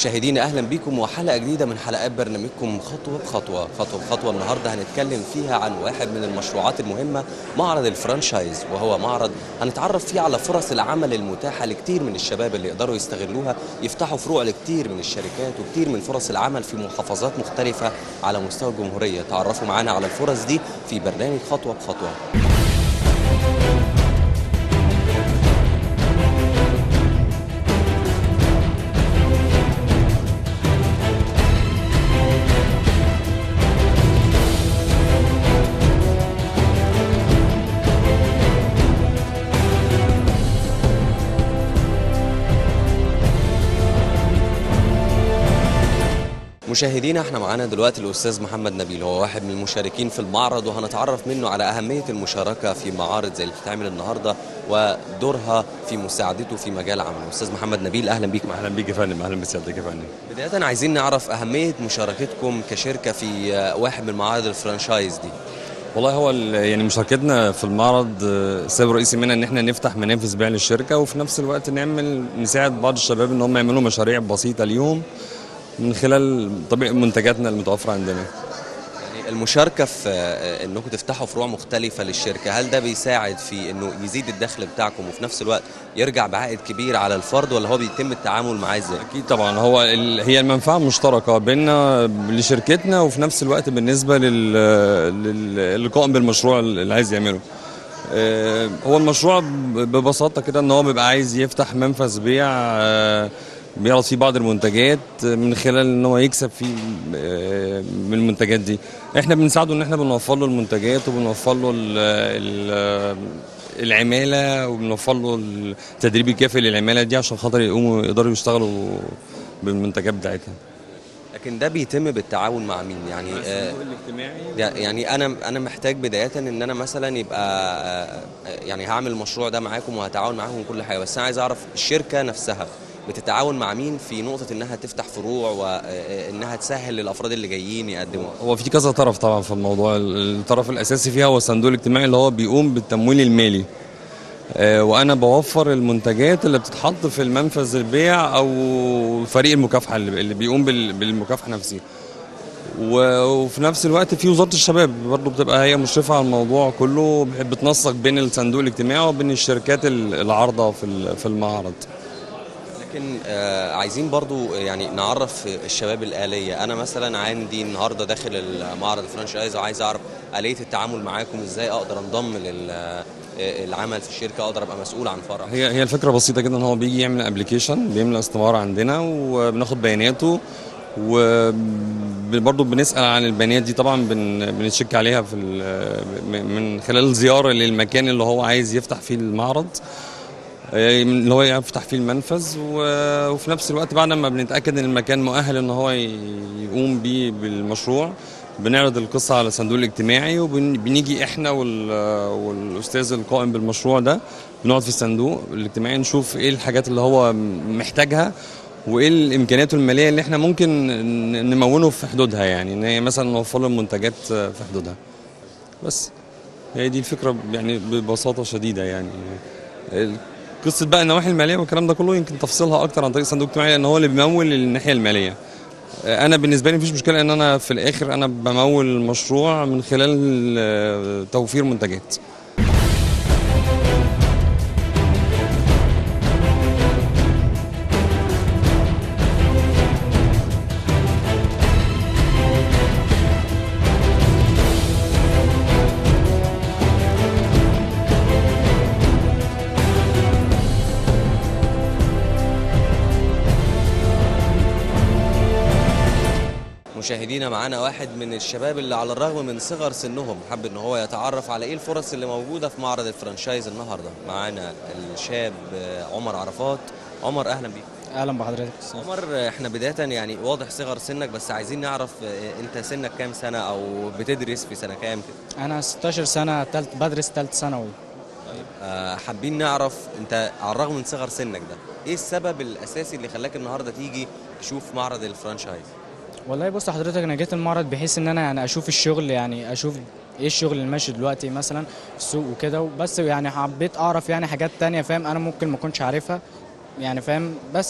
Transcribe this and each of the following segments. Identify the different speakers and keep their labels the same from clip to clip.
Speaker 1: مشاهدينا اهلا بكم وحلقه جديده من حلقات برنامجكم خطوه بخطوه خطوه بخطوه النهارده هنتكلم فيها عن واحد من المشروعات المهمه معرض الفرانشايز وهو معرض هنتعرف فيه على فرص العمل المتاحه لكتير من الشباب اللي يقدروا يستغلوها يفتحوا فروع لكتير من الشركات وكتير من فرص العمل في محافظات مختلفه على مستوى الجمهوريه تعرفوا معانا على الفرص دي في برنامج خطوه بخطوه مشاهدينا احنا معانا دلوقتي الاستاذ محمد نبيل هو واحد من المشاركين في المعرض وهنتعرف منه على اهميه المشاركه في معارض زي اللي بتتعمل النهارده ودورها في مساعدته في مجال عمله استاذ محمد نبيل اهلا بيك معانا
Speaker 2: اهلا بيك يا فندم اهلا بسيادتك يا فندم
Speaker 1: بدايه عايزين نعرف اهميه مشاركتكم كشركه في واحد من معارض الفرانشايز دي
Speaker 2: والله هو ال- يعني مشاركتنا في المعرض آه، السبب الرئيسي منها ان احنا نفتح منافذ بيع للشركه وفي نفس الوقت نعمل نساعد بعض الشباب ان هم يعملوا مشاريع بسيطه ليهم من خلال طبيعه منتجاتنا المتوفره عندنا
Speaker 1: يعني المشاركه في آه، انكم تفتحوا فروع مختلفه للشركه هل ده بيساعد في انه يزيد الدخل بتاعكم وفي نفس الوقت يرجع بعائد كبير على الفرد ولا هو بيتم التعامل معاه ازاي
Speaker 2: اكيد طبعا هو ال- هي المنفعه مشتركه بيننا لشركتنا وفي نفس الوقت بالنسبه لل لل- للقائم بالمشروع اللي عايز يعمله آه، هو المشروع ب- ببساطه كده ان هو بيبقى عايز يفتح منفذ بيع آه، بيعرض فيه بعض المنتجات من خلال ان هو يكسب فيه آه، من المنتجات دي احنا بنساعده ان احنا بنوفر له المنتجات وبنوفر له ال- ال- العماله وبنوفر له التدريب الكافي للعماله دي عشان خاطر يقوموا يقدروا يشتغلوا بالمنتجات بتاعتها
Speaker 1: لكن ده بيتم بالتعاون مع مين يعني آه، ده- يعني انا انا محتاج بدايه ان انا مثلا يبقى آه، يعني هعمل المشروع ده معاكم وهتعاون معاكم كل حاجه بس انا عايز اعرف الشركه نفسها بتتعاون مع مين في نقطه انها تفتح فروع وانها تسهل للافراد اللي جايين يقدموا
Speaker 2: هو في كذا طرف طبعا في الموضوع الطرف الاساسي فيها هو الصندوق الاجتماعي اللي هو بيقوم بالتمويل المالي آه، وانا بوفر المنتجات اللي بتتحط في المنفذ البيع او فريق المكافحه اللي اللي بيقوم بال- بالمكافحه نفسها و- وفي نفس الوقت في وزاره الشباب برضه بتبقى هي مشرفه على الموضوع كله بتنسق بين الصندوق الاجتماعي وبين الشركات ال- العارضه في ال- في المعرض
Speaker 1: لكن آه، عايزين برضو يعني نعرف الشباب الآلية أنا مثلا عندي النهاردة داخل المعرض الفرانشايز وعايز أعرف آلية التعامل معاكم إزاي أقدر أنضم للعمل في الشركة أقدر أبقى مسؤول عن فرع
Speaker 2: هي هي الفكره بسيطه جدا هو بيجي يعمل ابلكيشن بيملى استماره عندنا وبناخد بياناته وبرضه بنسال عن البيانات دي طبعا بن بنتشيك عليها في ال- من خلال الزياره للمكان اللي هو عايز يفتح فيه المعرض آه، اللي هو يفتح فيه المنفذ و- وفي نفس الوقت بعد ما بنتاكد ان المكان مؤهل ان هو ي- يقوم بيه بالمشروع بنعرض القصه على الصندوق الاجتماعي وبنيجي احنا وال- والاستاذ القائم بالمشروع ده بنقعد في الصندوق الاجتماعي نشوف ايه الحاجات اللي هو محتاجها وايه الامكانيات الماليه اللي احنا ممكن ن- نمونه في حدودها يعني ان هي مثلا نوفر له المنتجات في حدودها بس هي دي الفكره يعني ببساطه شديده يعني قصه بقى النواحي الماليه والكلام ده كله يمكن تفصيلها اكتر عن طريق الصندوق الاجتماعي لان هو اللي بيمول الناحيه الماليه انا بالنسبه لي مفيش مشكله ان انا في الاخر انا بمول المشروع من خلال آه، توفير منتجات
Speaker 1: مشاهدينا معانا واحد من الشباب اللي على الرغم من صغر سنهم حب ان هو يتعرف على ايه الفرص اللي موجوده في معرض الفرانشايز النهارده معانا الشاب آه، عمر عرفات عمر اهلا بيك
Speaker 3: اهلا بحضرتك
Speaker 1: عمر احنا بدايه يعني واضح صغر سنك بس عايزين نعرف آه، انت سنك كام سنه او بتدرس في سنه كام كده
Speaker 3: انا 16 سنه تالت بدرس تالت ثانوي
Speaker 1: آه، حابين نعرف انت على الرغم من صغر سنك ده ايه السبب الاساسي اللي خلاك النهارده تيجي تشوف معرض الفرانشايز
Speaker 3: والله بص حضرتك انا جيت المعرض بحيث ان انا يعني اشوف الشغل يعني اشوف ايه الشغل اللي ماشي دلوقتي مثلا في السوق وكده بس يعني حبيت اعرف يعني حاجات تانية فاهم انا ممكن ما كنتش عارفها يعني فاهم بس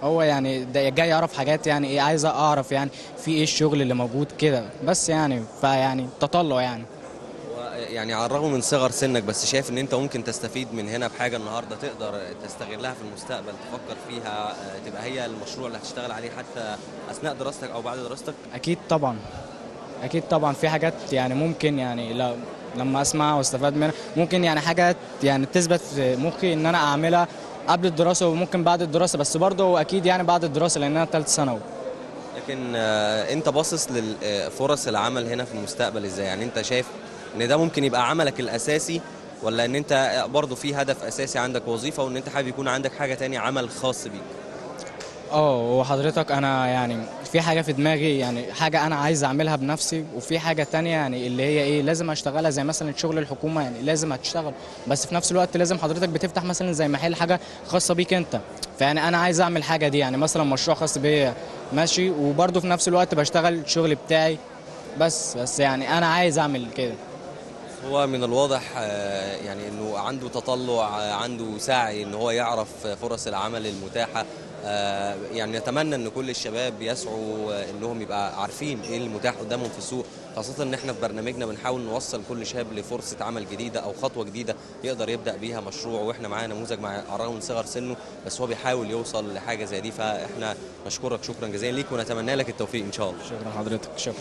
Speaker 3: هو يعني ده جاي يعرف حاجات يعني ايه عايز اعرف يعني في ايه الشغل اللي موجود كده بس يعني فيعني تطلع يعني
Speaker 1: يعني على الرغم من صغر سنك بس شايف ان انت ممكن تستفيد من هنا بحاجه النهارده تقدر تستغلها في المستقبل تفكر فيها آه، تبقى هي المشروع اللي هتشتغل عليه حتى اثناء دراستك او بعد دراستك
Speaker 3: اكيد طبعا اكيد طبعا في حاجات يعني ممكن يعني لا لما اسمع واستفاد منها ممكن يعني حاجات يعني تثبت في مخي ان انا اعملها قبل الدراسه وممكن بعد الدراسه بس برضه اكيد يعني بعد الدراسه لان انا ثالث ثانوي
Speaker 1: لكن آه، انت باصص لفرص العمل هنا في المستقبل ازاي يعني انت شايف ان ده ممكن يبقى عملك الاساسي ولا ان انت برضه في هدف اساسي عندك وظيفه وان انت حابب يكون عندك حاجه تانية عمل خاص بيك
Speaker 3: اه وحضرتك انا يعني في حاجه في دماغي يعني حاجه انا عايز اعملها بنفسي وفي حاجه تانية يعني اللي هي ايه لازم اشتغلها زي مثلا شغل الحكومه يعني لازم هتشتغل بس في نفس الوقت لازم حضرتك بتفتح مثلا زي محل حاجه خاصه بيك انت فيعني انا عايز اعمل حاجه دي يعني مثلا مشروع خاص بيا ماشي وبرضه في نفس الوقت بشتغل الشغل بتاعي بس بس يعني انا عايز اعمل كده
Speaker 1: هو من الواضح آه، يعني انه عنده تطلع آه، عنده سعي ان هو يعرف فرص العمل المتاحه آه، يعني نتمنى ان كل الشباب يسعوا آه، انهم يبقى عارفين ايه المتاح قدامهم في السوق خاصه ان احنا في برنامجنا بنحاول نوصل كل شاب لفرصه عمل جديده او خطوه جديده يقدر يبدا بيها مشروع واحنا معانا نموذج مع على الرغم من صغر سنه بس هو بيحاول يوصل لحاجه زي دي فاحنا نشكرك شكرا جزيلا ليك ونتمنى لك التوفيق ان شاء الله
Speaker 3: شكرا حضرتك شكرا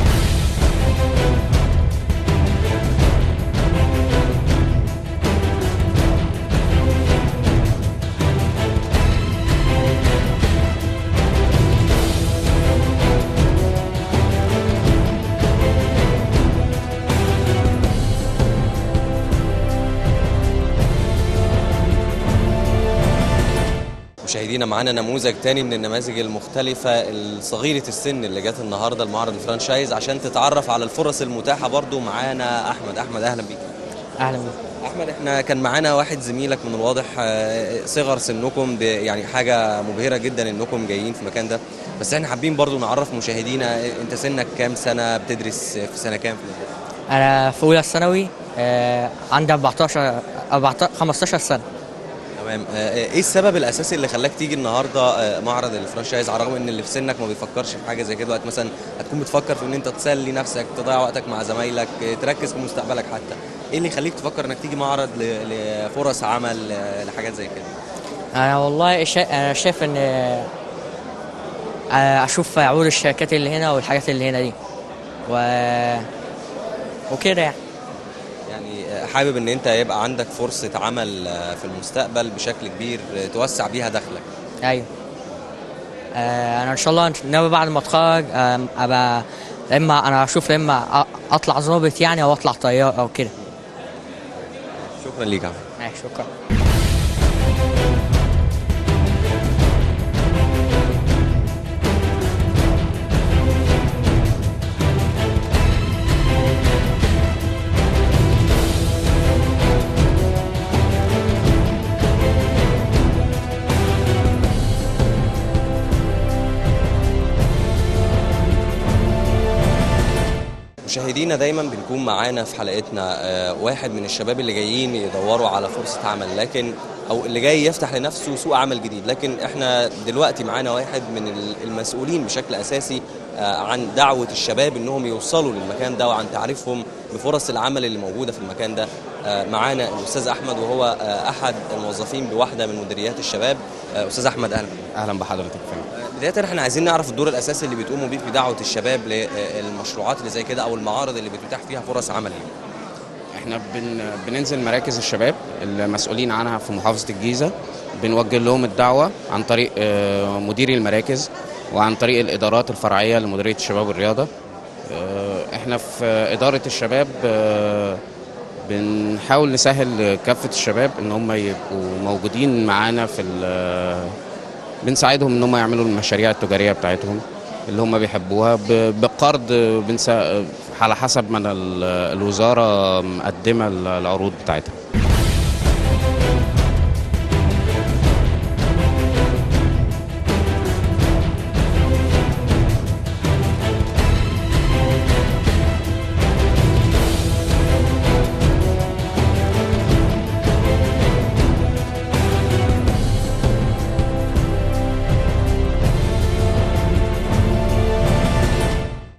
Speaker 1: مشاهدينا معانا نموذج تاني من النماذج المختلفة الصغيرة السن اللي جت النهاردة المعرض الفرانشايز عشان تتعرف على الفرص المتاحة برضو معانا أحمد أحمد أهلا بيك
Speaker 4: اهلا بيك
Speaker 1: أحمد احنا كان معانا واحد زميلك من الواضح آه، صغر سنكم ب- يعني حاجة مبهرة جدا انكم جايين في المكان ده بس احنا حابين برضو نعرف مشاهدينا انت سنك كام سنة بتدرس في سنة كام في الجامعة؟
Speaker 4: انا في اولى ثانوي آه، عندي 14 14 15 سنه
Speaker 1: تمام آه، ايه السبب الاساسي اللي خلاك تيجي النهارده آه، معرض الفرانشايز على الرغم ان اللي في سنك ما بيفكرش في حاجه زي كده وقت مثلا هتكون بتفكر في ان انت تسلي نفسك تضيع وقتك مع زمايلك آه، تركز في مستقبلك حتى ايه اللي يخليك تفكر انك تيجي معرض ل- لفرص عمل آه، لحاجات زي كده
Speaker 4: انا والله شا... انا شايف ان آه، اشوف عروض الشركات اللي هنا والحاجات اللي هنا دي و وكده يعني
Speaker 1: يعني آه، حابب ان انت يبقى عندك فرصه عمل آه، في المستقبل بشكل كبير آه، توسع بيها دخلك
Speaker 4: ايوه آه، انا ان شاء الله ناوي بعد ما اتخرج آه، ابقى اما انا اشوف اما أ- اطلع ظابط يعني او اطلع طيار او كده
Speaker 1: شكرا ليك يا أحمد.
Speaker 4: ماشي شكرا
Speaker 1: مشاهدينا دايما بنكون معانا في حلقتنا آه، واحد من الشباب اللي جايين يدوروا على فرصة عمل لكن او اللي جاي يفتح لنفسه سوق عمل جديد لكن احنا دلوقتي معانا واحد من ال- المسؤولين بشكل اساسي آه، عن دعوة الشباب انهم يوصلوا للمكان ده وعن تعريفهم بفرص العمل اللي موجودة في المكان ده آه، معانا الاستاذ احمد وهو آه، احد الموظفين بواحدة من مديريات الشباب آه، استاذ احمد اهلا بك.
Speaker 5: اهلا بحضرتك فندم
Speaker 1: بداية احنا عايزين نعرف الدور الاساسي اللي بتقوموا بيه في دعوة الشباب للمشروعات اللي زي كده او المعارض اللي بتتاح فيها فرص عمل ليهم.
Speaker 5: احنا بن بننزل مراكز الشباب المسؤولين عنها في محافظه الجيزه بنوجه لهم الدعوه عن طريق آه، مديري المراكز وعن طريق الادارات الفرعيه لمديريه الشباب والرياضه آه، احنا في اداره الشباب آه، بنحاول نسهل كافه الشباب ان هم يبقوا موجودين معانا في ال- بنساعدهم ان هم يعملوا المشاريع التجاريه بتاعتهم اللي هم بيحبوها ب- بقرض بنسا على حسب ما ال- الوزاره مقدمه العروض بتاعتها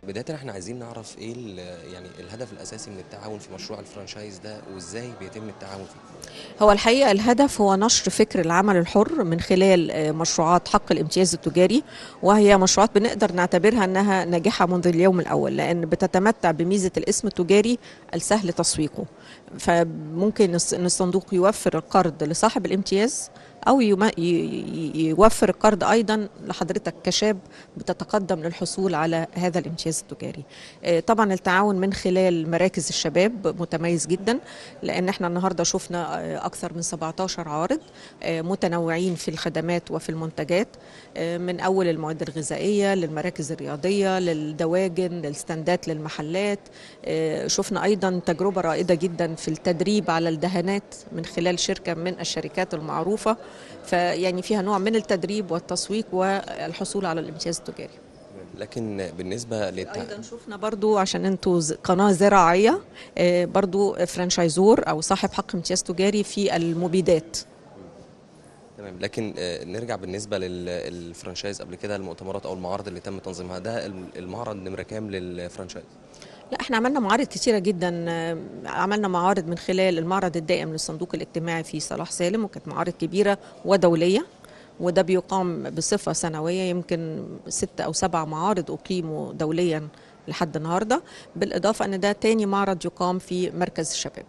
Speaker 1: بدايه احنا عايزين نعرف ايه ال- يعني الهدف الاساسي من التعاون في مشروع الفرانشايز ده وازاي بيتم التعاون فيه
Speaker 6: هو الحقيقة الهدف هو نشر فكر العمل الحر من خلال آه، مشروعات حق الامتياز التجاري وهي مشروعات بنقدر نعتبرها أنها ناجحة منذ اليوم الأول لأن بتتمتع بميزة الاسم التجاري السهل تسويقه فممكن الص- أن الصندوق يوفر القرض لصاحب الامتياز أو يم- ي- ي- يوفر القرض أيضا لحضرتك كشاب بتتقدم للحصول على هذا الامتياز التجاري آه، طبعا التعاون من خلال مراكز الشباب متميز جدا لان احنا النهارده شفنا آه، اكثر من 17 عارض آه، متنوعين في الخدمات وفي المنتجات آه، من اول المواد الغذائيه للمراكز الرياضيه للدواجن للستاندات للمحلات آه، شفنا ايضا تجربه رائده جدا في التدريب على الدهانات من خلال شركه من الشركات المعروفه فيعني فيها نوع من التدريب والتسويق والحصول على الامتياز التجاري
Speaker 1: لكن بالنسبه للتع...
Speaker 6: ايضا شفنا برضو عشان انتوا ز- قناه زراعيه آه، برضو فرانشايزور او صاحب حق امتياز تجاري في المبيدات
Speaker 1: تمام لكن آه، نرجع بالنسبه للفرانشايز قبل كده المؤتمرات او المعارض اللي تم تنظيمها ده الم- المعرض نمره كام للفرانشايز
Speaker 6: لا احنا عملنا معارض كتيرة جدا آه، عملنا معارض من خلال المعرض الدائم للصندوق الاجتماعي في صلاح سالم وكانت معارض كبيرة ودولية وده بيقام بصفة سنوية يمكن ست أو سبع معارض أقيموا دوليا لحد النهاردة بالإضافة أن ده تاني معرض يقام في مركز الشباب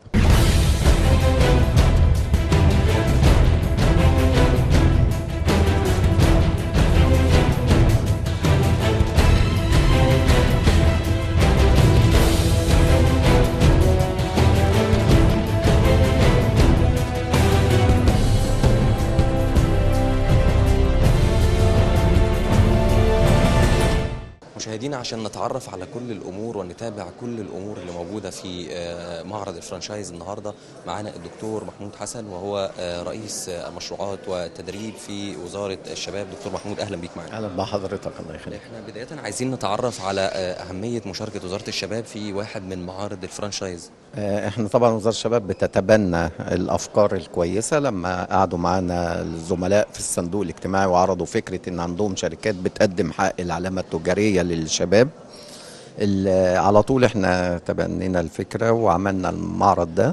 Speaker 1: مشاهدينا عشان نتعرف على كل الامور ونتابع كل الامور اللي موجوده في آه، معرض الفرانشايز النهارده معانا الدكتور محمود حسن وهو آه، رئيس آه، المشروعات والتدريب في وزاره الشباب دكتور محمود اهلا بيك معانا
Speaker 7: اهلا بحضرتك الله يخليك
Speaker 1: احنا بدايه عايزين نتعرف على آه، اهميه مشاركه وزاره الشباب في واحد من معارض الفرانشايز
Speaker 7: آه، احنا طبعا وزاره الشباب بتتبنى الافكار الكويسه لما قعدوا معانا الزملاء في الصندوق الاجتماعي وعرضوا فكره ان عندهم شركات بتقدم حق العلامه التجاريه للشباب ال- على طول احنا تبنينا الفكره وعملنا المعرض ده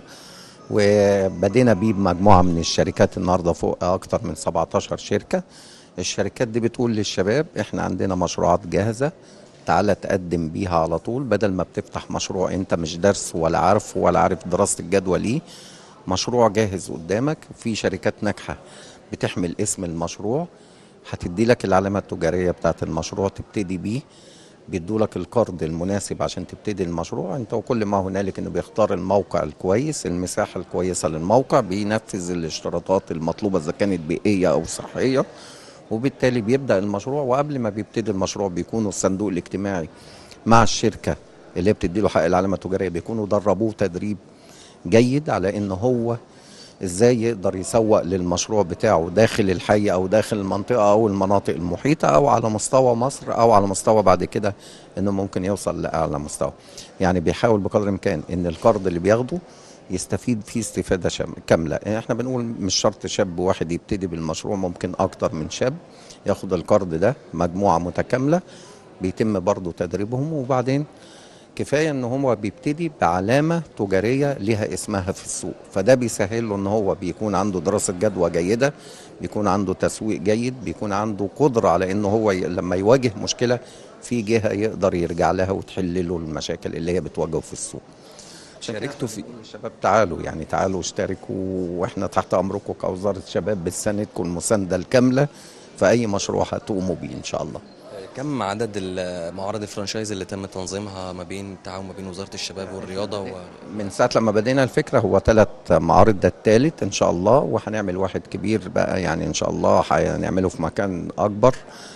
Speaker 7: وبدينا بيه بمجموعه من الشركات النهارده فوق اكتر من 17 شركه الشركات دي بتقول للشباب احنا عندنا مشروعات جاهزه تعالى تقدم بيها على طول بدل ما بتفتح مشروع انت مش دارس ولا عارف ولا عارف دراسه الجدوى ليه مشروع جاهز قدامك في شركات ناجحه بتحمل اسم المشروع هتدي لك العلامه التجاريه بتاعت المشروع تبتدي بيه بيدوا لك القرض المناسب عشان تبتدي المشروع انت وكل ما هنالك انه بيختار الموقع الكويس المساحه الكويسه للموقع بينفذ الاشتراطات المطلوبه اذا كانت بيئيه او صحيه وبالتالي بيبدا المشروع وقبل ما بيبتدي المشروع بيكونوا الصندوق الاجتماعي مع الشركه اللي هي بتدي له حق العلامه التجاريه بيكونوا دربوه تدريب جيد على ان هو ازاي يقدر يسوق للمشروع بتاعه داخل الحي او داخل المنطقه او المناطق المحيطه او على مستوى مصر او على مستوى بعد كده انه ممكن يوصل لاعلى مستوى يعني بيحاول بقدر الامكان ان القرض اللي بياخده يستفيد فيه استفاده شام- كامله احنا بنقول مش شرط شاب واحد يبتدي بالمشروع ممكن اكتر من شاب ياخد القرض ده مجموعه متكامله بيتم برضه تدريبهم وبعدين كفايه ان هو بيبتدي بعلامه تجاريه ليها اسمها في السوق فده بيسهل له ان هو بيكون عنده دراسه جدوى جيده بيكون عنده تسويق جيد بيكون عنده قدره على ان هو ي... لما يواجه مشكله في جهه يقدر يرجع لها وتحل له المشاكل اللي هي بتواجهه في السوق
Speaker 1: شاركتوا في
Speaker 7: الشباب تعالوا يعني تعالوا اشتركوا واحنا تحت امركم كوزاره شباب بنساندكم المسانده الكامله في اي مشروع هتقوموا بيه ان شاء الله
Speaker 1: كم عدد ال- معارض الفرانشايز اللي تم تنظيمها ما بين التعاون ما بين وزاره الشباب والرياضه و...
Speaker 7: من ساعة لما بدينا الفكرة هو ثلاث معارض ده الثالث إن شاء الله وهنعمل واحد كبير بقى يعني إن شاء الله هنعمله في مكان أكبر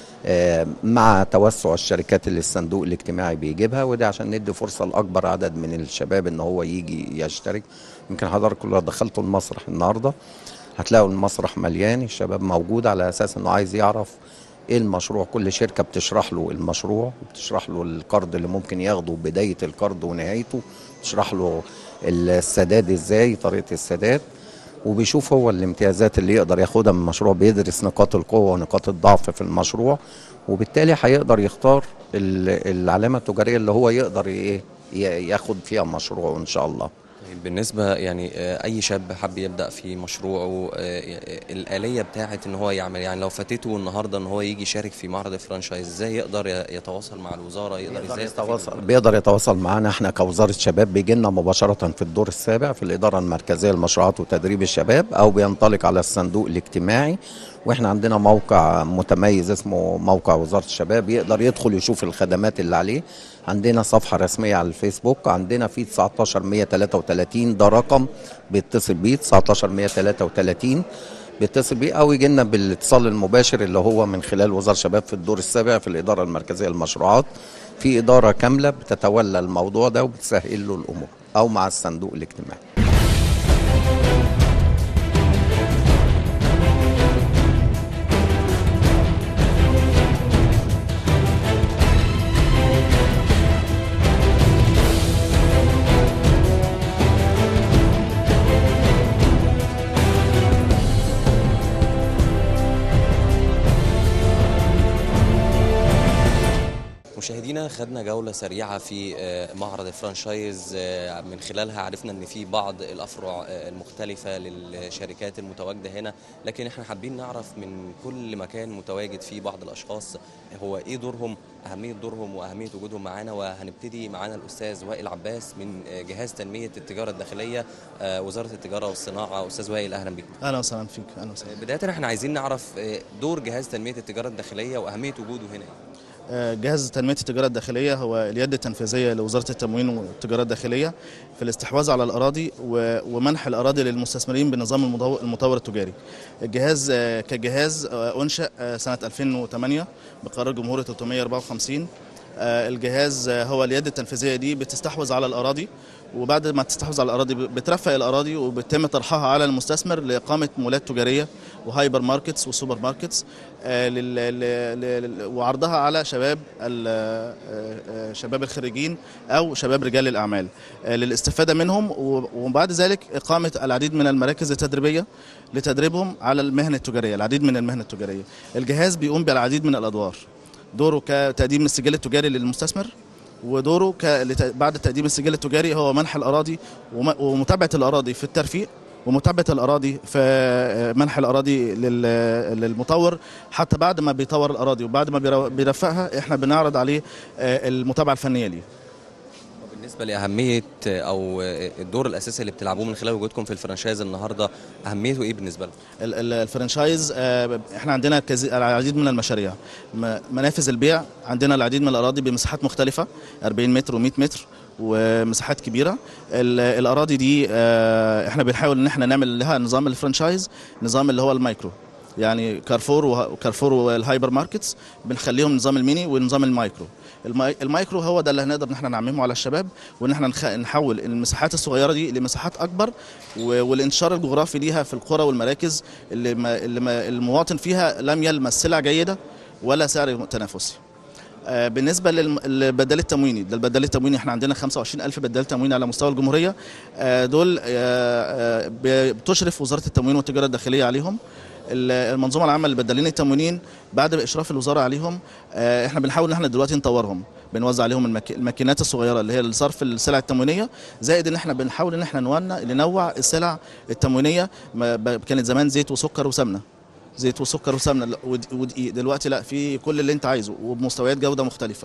Speaker 7: آه، مع توسع الشركات اللي الصندوق الاجتماعي بيجيبها وده عشان ندي فرصة لأكبر عدد من الشباب إن هو يجي يشترك يمكن حضرتك لو دخلتوا المسرح النهاردة هتلاقوا المسرح مليان الشباب موجود على أساس إنه عايز يعرف ايه المشروع كل شركه بتشرح له المشروع بتشرح له القرض اللي ممكن ياخده بدايه القرض ونهايته تشرح له السداد ازاي طريقه السداد وبيشوف هو الامتيازات اللي يقدر ياخدها من المشروع بيدرس نقاط القوة ونقاط الضعف في المشروع وبالتالي هيقدر يختار ال- العلامة التجارية اللي هو يقدر ايه ي- ياخد فيها مشروعه ان شاء الله
Speaker 1: طيب بالنسبة يعني آه، أي شاب حب يبدأ في مشروعه آه، الآلية بتاعة إن هو يعمل يعني لو فاتته النهاردة إن هو يجي يشارك في معرض الفرانشايز إزاي يقدر ي- يتواصل مع الوزارة يقدر
Speaker 7: بيقدر
Speaker 1: إزاي يستفيد
Speaker 7: يتواصل بيقدر يتواصل معانا احنا كوزاره شباب بيجي لنا مباشره في الدور السابع في الاداره المركزيه للمشروعات وتدريب الشباب او بينطلق على الصندوق الاجتماعي واحنا عندنا موقع متميز اسمه موقع وزاره الشباب يقدر يدخل يشوف الخدمات اللي عليه عندنا صفحه رسميه على الفيسبوك عندنا في 19133 ده رقم بيتصل بيه 19133 بيتصل بيه او يجي لنا بالاتصال المباشر اللي هو من خلال وزاره الشباب في الدور السابع في الاداره المركزيه للمشروعات في اداره كامله بتتولى الموضوع ده وبتسهل له الامور او مع الصندوق الاجتماعي
Speaker 1: مشاهدينا خدنا جولة سريعة في آه، معرض الفرانشايز آه، من خلالها عرفنا ان في بعض الافرع آه، المختلفة للشركات المتواجدة هنا لكن احنا حابين نعرف من كل مكان متواجد فيه بعض الاشخاص هو ايه دورهم اهمية دورهم واهمية وجودهم معانا وهنبتدي معانا الاستاذ وائل عباس من آه، جهاز تنمية التجارة الداخلية آه، وزارة التجارة والصناعة استاذ وائل اهلا بك
Speaker 8: اهلا وسهلا فيك اهلا وسهلا
Speaker 1: بداية احنا عايزين نعرف آه، دور جهاز تنمية التجارة الداخلية واهمية وجوده هنا
Speaker 8: آه، جهاز تنميه التجاره الداخليه هو اليد التنفيذيه لوزاره التموين والتجاره الداخليه في الاستحواذ على الاراضي و- ومنح الاراضي للمستثمرين بنظام المضو- المطور التجاري. الجهاز آه، كجهاز آه، انشا آه، سنه 2008 بقرار جمهوريه 354 آه، الجهاز آه، هو اليد التنفيذيه دي بتستحوذ على الاراضي وبعد ما تستحوذ على الاراضي بترفق الاراضي وبيتم طرحها على المستثمر لاقامه مولات تجاريه وهايبر ماركتس وسوبر ماركتس آه، لل- لل- لل- وعرضها على شباب ال- آه، آه، شباب الخريجين او شباب رجال الاعمال آه، للاستفاده منهم و- وبعد ذلك اقامه العديد من المراكز التدريبيه لتدريبهم على المهن التجاريه العديد من المهن التجاريه الجهاز بيقوم بالعديد من الادوار دوره كتقديم السجل التجاري للمستثمر ودوره ك... لت- بعد تقديم السجل التجاري هو منح الاراضي وم... ومتابعه الاراضي في الترفيق ومتابعه الاراضي في آه، منح الاراضي لل... للمطور حتى بعد ما بيطور الاراضي وبعد ما بيرو- بيرفقها احنا بنعرض عليه آه، المتابعه الفنيه ليه
Speaker 1: بالنسبة لأهمية أو الدور الأساسي اللي بتلعبوه من خلال وجودكم في الفرنشايز النهاردة أهميته إيه بالنسبة لكم؟
Speaker 8: ال- ال- الفرنشايز آه، احنا عندنا كذي- العديد من المشاريع م- منافذ البيع عندنا العديد من الاراضي بمساحات مختلفه 40 متر و100 متر ومساحات كبيره ال- الاراضي دي آه، احنا بنحاول ان احنا نعمل لها نظام الفرنشايز نظام اللي هو المايكرو يعني كارفور وه- وكارفور والهايبر ماركتس بنخليهم نظام الميني ونظام المايكرو الماي- المايكرو هو ده اللي هنقدر ان احنا نعممه على الشباب وان احنا نخ- نحول المساحات الصغيره دي لمساحات اكبر و- والانتشار الجغرافي ليها في القرى والمراكز اللي, ما اللي ما المواطن فيها لم يلمس سلع جيده ولا سعر تنافسي آه، بالنسبه للم- للبدال التمويني ده البدال التمويني احنا عندنا 25 ألف بدال تمويني على مستوى الجمهوريه آه، دول آه، آه، ب- بتشرف وزاره التموين والتجاره الداخليه عليهم ال- المنظومه العامه للبدالين التموينين بعد اشراف الوزاره عليهم آه، احنا بنحاول ان احنا دلوقتي نطورهم بنوزع عليهم المك... الماكينات الصغيره اللي هي لصرف السلع التموينيه زائد ان احنا بنحاول ان احنا نونع ننوع السلع التموينيه ما ب- كانت زمان زيت وسكر وسمنه زيت وسكر وسمنه لا، ود- ودقيق دلوقتي لا في كل اللي انت عايزه وبمستويات جوده مختلفه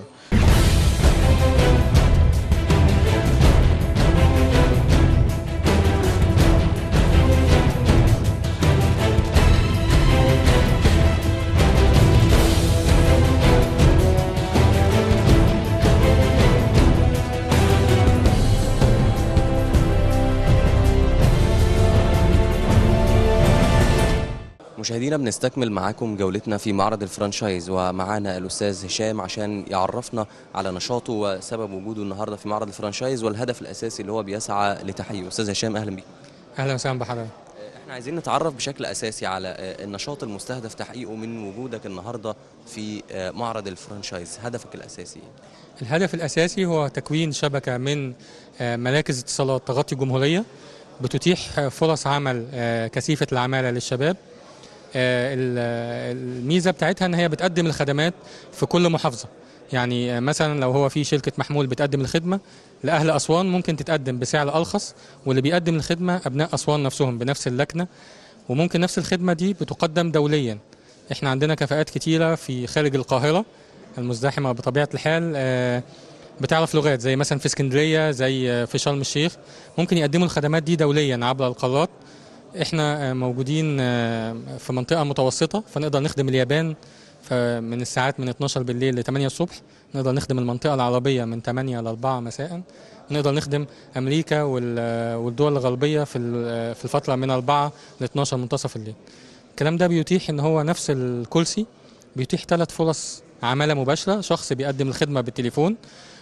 Speaker 1: مشاهدينا بنستكمل معاكم جولتنا في معرض الفرانشايز ومعانا الأستاذ هشام عشان يعرفنا على نشاطه وسبب وجوده النهاردة في معرض الفرانشايز والهدف الأساسي اللي هو بيسعى لتحقيقه أستاذ هشام أهلا بيك
Speaker 9: اهلا وسهلا بحضرتك
Speaker 1: احنا عايزين نتعرف بشكل أساسي على آه، النشاط المستهدف تحقيقه من وجودك النهاردة في آه، معرض الفرانشايز هدفك الأساسي إيه؟
Speaker 9: الهدف الاساسي هو تكوين شبكه من آه، مراكز اتصالات تغطي الجمهوريه بتتيح فرص عمل آه، كثيفة العمالة للشباب آه، ال- الميزة بتاعتها ان هي بتقدم الخدمات في كل محافظة يعني آه، مثلا لو هو في شركة محمول بتقدم الخدمة لأهل أسوان ممكن تتقدم بسعر أرخص واللي بيقدم الخدمة أبناء أسوان نفسهم بنفس اللكنة وممكن نفس الخدمة دي بتقدم دوليا احنا عندنا كفاءات كتيرة في خارج القاهرة المزدحمة بطبيعة الحال آه، بتعرف لغات زي مثلا في اسكندرية زي آه، في شرم الشيخ ممكن يقدموا الخدمات دي دوليا عبر القارات احنا آه، موجودين آه، في منطقة متوسطة فنقدر نخدم اليابان ف- من الساعات من 12 بالليل ل 8 الصبح نقدر نخدم المنطقة العربية من 8 ل 4 مساء نقدر نخدم أمريكا وال- والدول الغربية في ال- في الفترة من 4 ل 12 منتصف الليل الكلام ده بيتيح ان هو نفس الكرسي بيتيح ثلاث فرص عمالة مباشرة شخص بيقدم الخدمة بالتليفون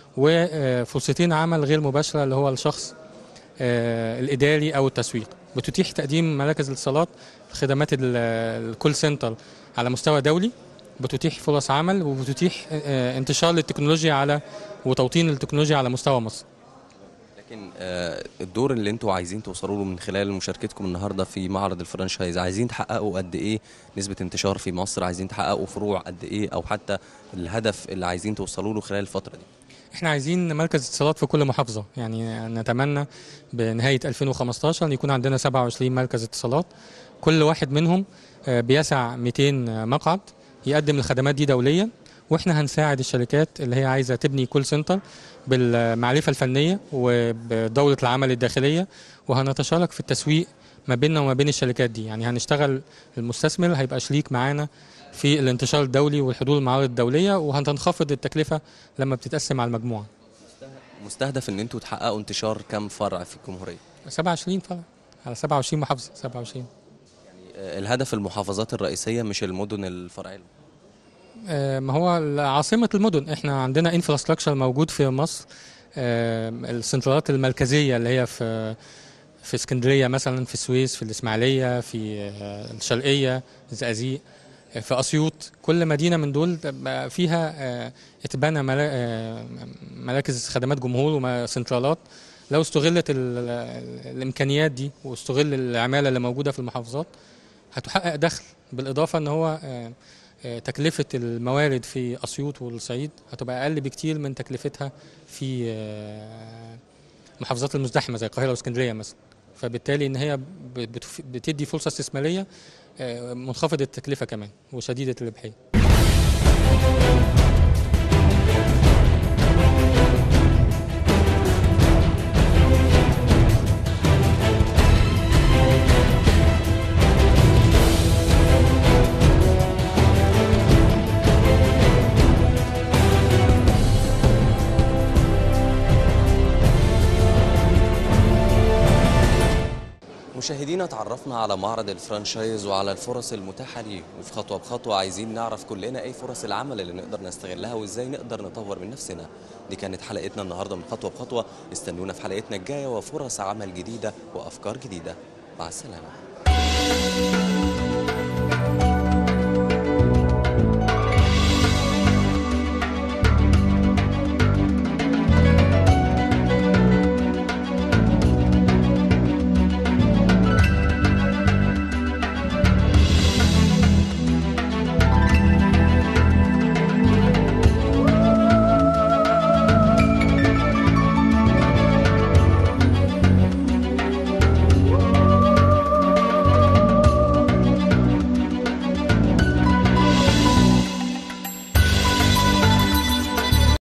Speaker 9: وفرصتين عمل غير مباشرة اللي هو الشخص آه، الإداري أو التسويق بتتيح تقديم مراكز الاتصالات خدمات ال- الكول سنتر على مستوى دولي بتتيح فرص عمل وبتتيح آه، انتشار للتكنولوجيا على وتوطين التكنولوجيا على مستوى مصر
Speaker 1: لكن آه، الدور اللي انتوا عايزين توصلوا له من خلال مشاركتكم النهارده في معرض الفرنشايز عايزين تحققوا قد ايه نسبة انتشار في مصر عايزين تحققوا فروع قد ايه او حتى الهدف اللي عايزين توصلوا له خلال الفترة دي
Speaker 9: احنا عايزين مركز اتصالات في كل محافظة يعني نتمنى بنهاية 2015 ان يكون عندنا 27 مركز اتصالات كل واحد منهم آه، بيسع 200 مقعد يقدم الخدمات دي دوليا واحنا هنساعد الشركات اللي هي عايزة تبني كول سنتر بالمعرفة الفنية وبدورة العمل الداخلية وهنتشارك في التسويق ما بيننا وما بين الشركات دي يعني هنشتغل المستثمر هيبقى شريك معانا في الانتشار الدولي والحضور المعارض الدولية وهتنخفض التكلفة لما بتتقسم على المجموعة
Speaker 1: مستهدف ان انتوا تحققوا انتشار كم فرع في الجمهورية
Speaker 9: 27 فرع على 27 محافظة 27
Speaker 1: آه، الهدف المحافظات الرئيسية مش المدن الفرعية
Speaker 9: آه، ما هو عاصمة المدن احنا عندنا انفراستراكشر موجود في مصر آه، السنترالات المركزية اللي هي في في اسكندرية مثلا في السويس في الإسماعيلية في آه، الشرقية الزقازيق آه، في أسيوط كل مدينة من دول بقى فيها آه، اتبنى ملا- آه، مراكز خدمات جمهور وسنترالات لو استغلت ال- ال- الإمكانيات دي واستغل العمالة اللي موجودة في المحافظات هتحقق دخل بالإضافة إن هو آه، آه، تكلفة الموارد في أسيوط والصعيد هتبقى أقل بكتير من تكلفتها في آه، المحافظات المزدحمة زي القاهرة واسكندرية مثلا فبالتالي إن هي بتف- بتدي فرصة استثمارية آه، منخفضة التكلفة كمان وشديدة الربحية
Speaker 1: مشاهدينا تعرفنا على معرض الفرانشايز وعلى الفرص المتاحة ليه وفي خطوة بخطوة عايزين نعرف كلنا ايه فرص العمل اللي نقدر نستغلها وازاي نقدر نطور من نفسنا دي كانت حلقتنا النهاردة من خطوة بخطوة استنونا في حلقتنا الجاية وفرص عمل جديدة وأفكار جديدة مع السلامة